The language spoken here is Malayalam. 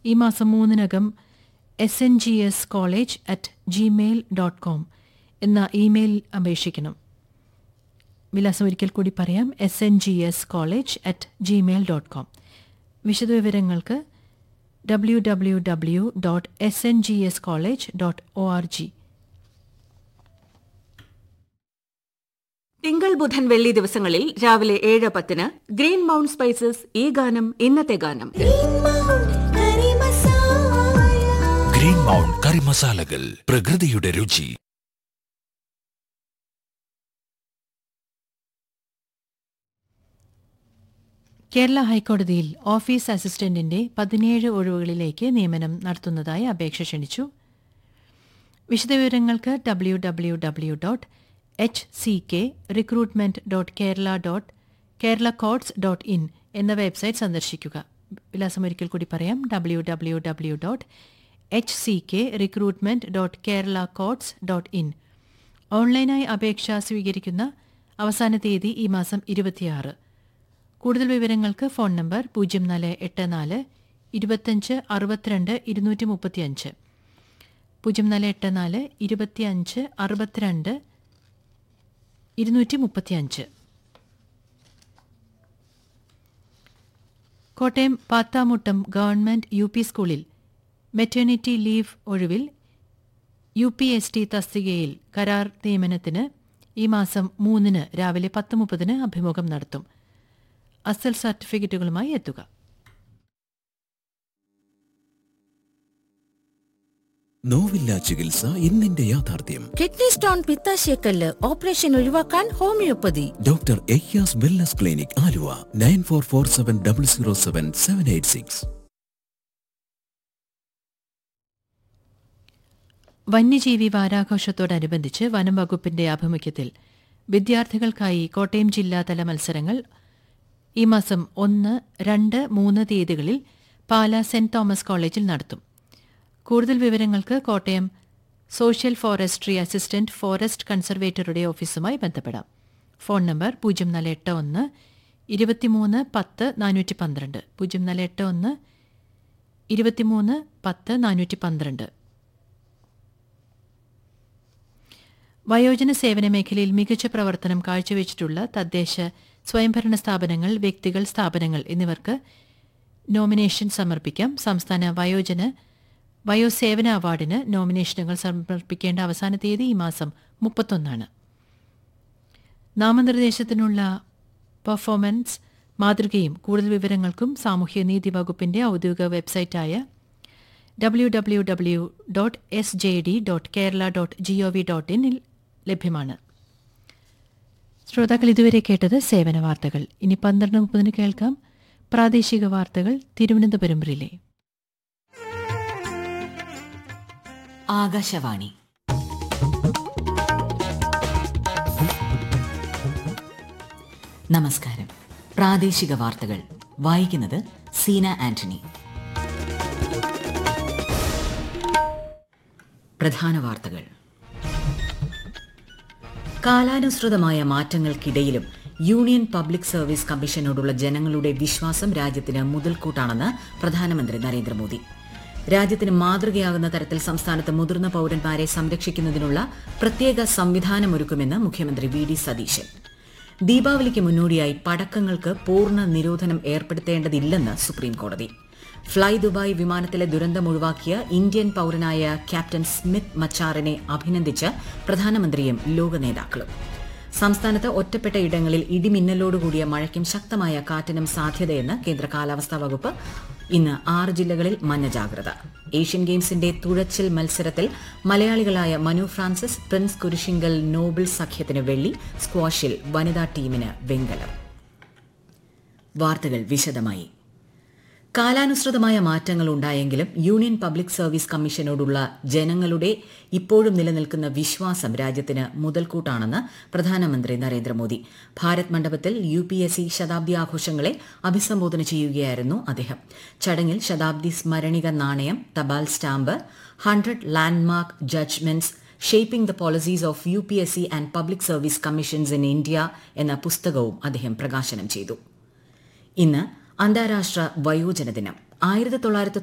ഈ മാസം മൂന്നിനകം S N G S college at Gmail dot com എന്ന ഇമെയിൽ അപേക്ഷിക്കണം വിലാസം ഒരിക്കൽ കൂടി പറയാം S N G S college at Gmail dot com വിശദവിവരങ്ങൾക്ക് W W W dot S N G S college dot O R G തിങ്കൾ ബുധൻ വെള്ളി ദിവസങ്ങളിൽ രാവിലെ ഏഴ് പത്തിന് ഗ്രീൻ മൗണ്ട് സ്പൈസസ് ഈ ഗാനം ഇന്നത്തെ ഗാനം ഗ്രീൻ മൗണ്ട് കറി മസാലകൾ പ്രകൃതിയുടെ രുചി കേരള ഹൈക്കോടതിയിൽ ഓഫീസ് അസിസ്റ്റന്റിന്റെ പതിനേഴ് ഒഴിവുകളിലേക്ക് നിയമനം നടത്തുന്നതായി അപേക്ഷ ക്ഷണിച്ചു വിശദവിവരങ്ങൾക്ക് W W W dot H C K recruitment dot Kerala dot Kerala courts dot in എന്ന വെബ്സൈറ്റ് സന്ദർശിക്കുക വിലാസം ഒരിക്കൽ കൂടി പറയാം W W W dot H C K recruitment dot Kerala courts dot in ഓൺലൈനായി അപേക്ഷ സ്വീകരിക്കുന്ന അവസാന തീയതി ഈ മാസം ഇരുപത്തിയാറ് കൂടുതൽ വിവരങ്ങൾക്ക് ഫോൺ നമ്പർ പൂജ്യം നാല് എട്ട് നാല് ഇരുപത്തഞ്ച് അറുപത്തിരണ്ട് ഇരുന്നൂറ്റി മുപ്പത്തിയഞ്ച് പൂജ്യം നാല് എട്ട് നാല് ഇരുപത്തിയഞ്ച് അറുപത്തിരണ്ട് ഇരുന്നൂറ്റി മുപ്പത്തിയഞ്ച് Kottayam Pathamuttam government U P സ്കൂളിൽ മെറ്റേണിറ്റി ലീവ് ഒഴിവിൽ യു പി എസ് ടി തസ്തികയിൽ കരാർ നിയമനത്തിന് ഈ മാസം മൂന്നിന് രാവിലെ പത്ത് മുപ്പതിന് അഭിമുഖം നടത്തും അസൽ സർട്ടിഫിക്കറ്റുകളുമായി എത്തുക നോവില്ല ചികിത്സ ഇന്നിന്റെ യാഥാർത്ഥ്യം കിഡ്നി സ്റ്റോൺ പിത്താശയക്കല്ല് ഓപ്പറേഷൻ ഒഴിവാക്കാൻ homeopathy doctor Ayyas wellness clinic Aluva nine four four seven double zero seven seven eight six വന്യജീവി വാരാഘോഷത്തോടനുബന്ധിച്ച് വനം വകുപ്പിന്റെ ആഭിമുഖ്യത്തിൽ വിദ്യാർത്ഥികൾക്കായി കോട്ടയം ജില്ലാതല മത്സരങ്ങൾ ഈ മാസം ഒന്ന് രണ്ട് മൂന്ന് തീയതികളിൽ പാല സെന്റ് തോമസ് കോളേജിൽ നടത്തും കൂടുതൽ വിവരങ്ങൾക്ക് Kottayam social forestry assistant forest കൺസർവേറ്ററുടെ ഓഫീസുമായി ബന്ധപ്പെടാം ഫോൺ നമ്പർ പൂജ്യം നാല് എട്ട് ഒന്ന് ഇരുപത്തിമൂന്ന് പത്ത് നാനൂറ്റി പന്ത്രണ്ട് പൂജ്യം നാല് എട്ട് ഒന്ന് ഇരുപത്തിമൂന്ന് പത്ത് നാനൂറ്റി പന്ത്രണ്ട് വയോജന സേവന മേഖലയിൽ മികച്ച പ്രവർത്തനം കാഴ്ചവെച്ചിട്ടുള്ള തദ്ദേശ സ്വയംഭരണ സ്ഥാപനങ്ങൾ വ്യക്തികൾ സ്ഥാപനങ്ങൾ എന്നിവർക്ക് നോമിനേഷൻ സമർപ്പിക്കാം സംസ്ഥാന വയോജന വയോസേവന അവാർഡിന് നോമിനേഷനുകൾ സമർപ്പിക്കേണ്ട അവസാന തീയതി ഈ മാസം മുപ്പത്തൊന്നാണ് നാമനിർദ്ദേശത്തിനുള്ള പെർഫോമൻസ് മാതൃകയും കൂടുതൽ വിവരങ്ങൾക്കും സാമൂഹ്യനീതി വകുപ്പിന്റെ ഔദ്യോഗിക വെബ്സൈറ്റായ W W W dot S J D dot Kerala dot G O V dot ഇനിൽ ലഭ്യമാണ് ശ്രോതാക്കൾ ഇതുവരെ കേട്ടത് സേവന വാർത്തകൾ ഇനി പന്ത്രണ്ട് മുപ്പതിന് കേൾക്കാം പ്രാദേശിക വാർത്തകൾ തിരുവനന്തപുരം റിലേ ആകാശവാണി നമസ്കാരം പ്രാദേശിക വാർത്തകൾ വായിക്കുന്നത് സീന ആന്റണി പ്രധാന വാർത്തകൾ കാലാനുസൃതമായ മാറ്റങ്ങൾക്കിടയിലും യൂണിയൻ പബ്ലിക് സർവീസ് കമ്മീഷനോടുള്ള ജനങ്ങളുടെ വിശ്വാസം രാജ്യത്തിന് മുതൽക്കൂട്ടാണെന്ന് പ്രധാനമന്ത്രി നരേന്ദ്രമോദി രാജ്യത്തിന് മാതൃകയാകുന്ന തരത്തിൽ സംസ്ഥാനത്ത് മുതിർന്ന പൌരന്മാരെ സംരക്ഷിക്കുന്നതിനുള്ള പ്രത്യേക സംവിധാനമൊരുക്കുമെന്ന് മുഖ്യമന്ത്രി വി ഡി സതീശൻ ദീപാവലിക്ക് മുന്നോടിയായി പടക്കങ്ങൾക്ക് പൂർണ്ണ നിരോധനം ഏർപ്പെടുത്തേണ്ടതില്ലെന്ന് സുപ്രീംകോടതി ഫ്ളൈ ദുബായ് വിമാനത്തിലെ ദുരന്തം ഒഴിവാക്കിയ ഇന്ത്യൻ പൌരനായ ക്യാപ്റ്റൻ സ്മിത്ത് മച്ചാറിനെ അഭിനന്ദിച്ച് പ്രധാനമന്ത്രിയും ലോക നേതാക്കളും സംസ്ഥാനത്ത് ഒറ്റപ്പെട്ട ഇടങ്ങളിൽ ഇടിമിന്നലോടുകൂടിയ മഴയ്ക്കും ശക്തമായ കാറ്റിനും സാധ്യതയെന്ന് കേന്ദ്ര കാലാവസ്ഥാ വകുപ്പ് ഇന്ന് ആറ് ജില്ലകളിൽ മഞ്ഞ ജാഗ്രത ഏഷ്യൻ ഗെയിംസിന്റെ തുഴച്ചിൽ മത്സരത്തിൽ മലയാളികളായ മനു ഫ്രാൻസിസ് പ്രിൻസ് കുരിശിങ്കൽ നോബിൾ സഖ്യത്തിന് വെള്ളി സ്ക്വാഷിൽ വനിതാ ടീമിന് വെങ്കലം വാർത്തകൾ വിശദമായി കാലാനുസൃതമായ മാറ്റങ്ങൾ ഉണ്ടായെങ്കിലും യൂണിയൻ പബ്ലിക് സർവീസ് കമ്മീഷനോടുള്ള ജനങ്ങളുടെ ഇപ്പോഴും നിലനിൽക്കുന്ന വിശ്വാസം രാജ്യത്തിന് മുതൽക്കൂട്ടാണെന്ന് പ്രധാനമന്ത്രി നരേന്ദ്രമോദി ഭാരത് മണ്ഡപത്തിൽ യു പി എസ് സി ശതാബ്ദി ആഘോഷങ്ങളെ അഭിസംബോധന ചെയ്യുകയായിരുന്നു അദ്ദേഹം ചടങ്ങിൽ ശതാബ്ദി സ്മരണിക നാണയം തപാൽ stamp hundred landmark judgments shaping the policies of U P S C and public service commissions in India എന്ന പുസ്തകവും അദ്ദേഹം പ്രകാശനം ചെയ്തു ഇന്ന് അന്താരാഷ്ട്ര വയോജന ദിനം ആയിരത്തി തൊള്ളായിരത്തി